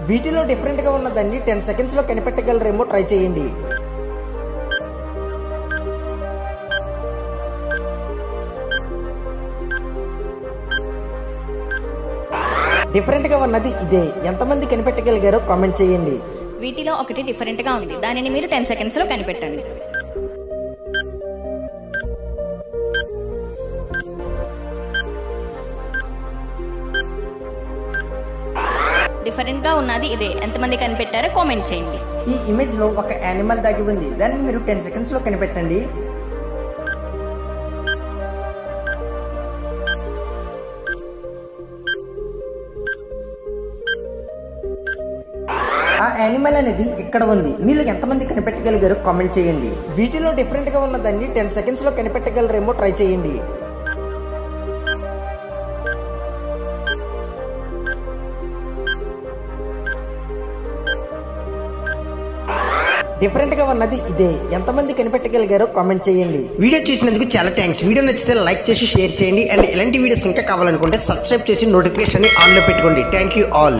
వీటిలో డిఫరెంట్ గా ఉన్నదాన్ని టెన్ సెకండ్స్ లో కనిపెట్టగలరేమో ట్రై చేయండి డిఫరెంట్ గా ఉన్నది ఇదే ఎంతమంది కనిపెట్టగలిగారో కామెంట్ చేయండి వీటిలో ఒకటి డిఫరెంట్ గా ఉంది దానిని మీరు టెన్ సెకండ్స్ లో కనిపెట్టండి డిఫరెంట్ గా ఉన్నది ఇదే ఎంతమంది కనిపెట్టారో కామెంట్ చేయండి ఈ ఇమేజ్ లో ఒక యానిమల్ దాగి ఉంది దాన్ని మీరు టెన్ సెకండ్స్ లో కనిపెట్టండి ఆ యానిమల్ అనేది ఇక్కడ ఉంది మీరు ఎంతమంది కనిపెట్టగలిగారో కామెంట్ చేయండి వీటిలో డిఫరెంట్ గా ఉన్నదాన్ని టెన్ సెకండ్స్ లో కనిపెట్టగలరేమో ట్రై చేయండి డిఫరెంట్ గా ఉన్నది ఇదే ఎంతమంది కనిపెట్టగలిగారో కామెంట్ చేయండి వీడియో చూసినందుకు చాలా థ్యాంక్స్ వీడియో నచ్చితే లైక్ చేసి షేర్ చేయండి అండ్ ఇలాంటి వీడియోస్ ఇంకా కావాలనుకుంటే సబ్స్క్రైబ్ చేసి నోటిఫికేషన్ ఆన్ లో పెట్టుకోండి థ్యాంక్ యూ ఆల్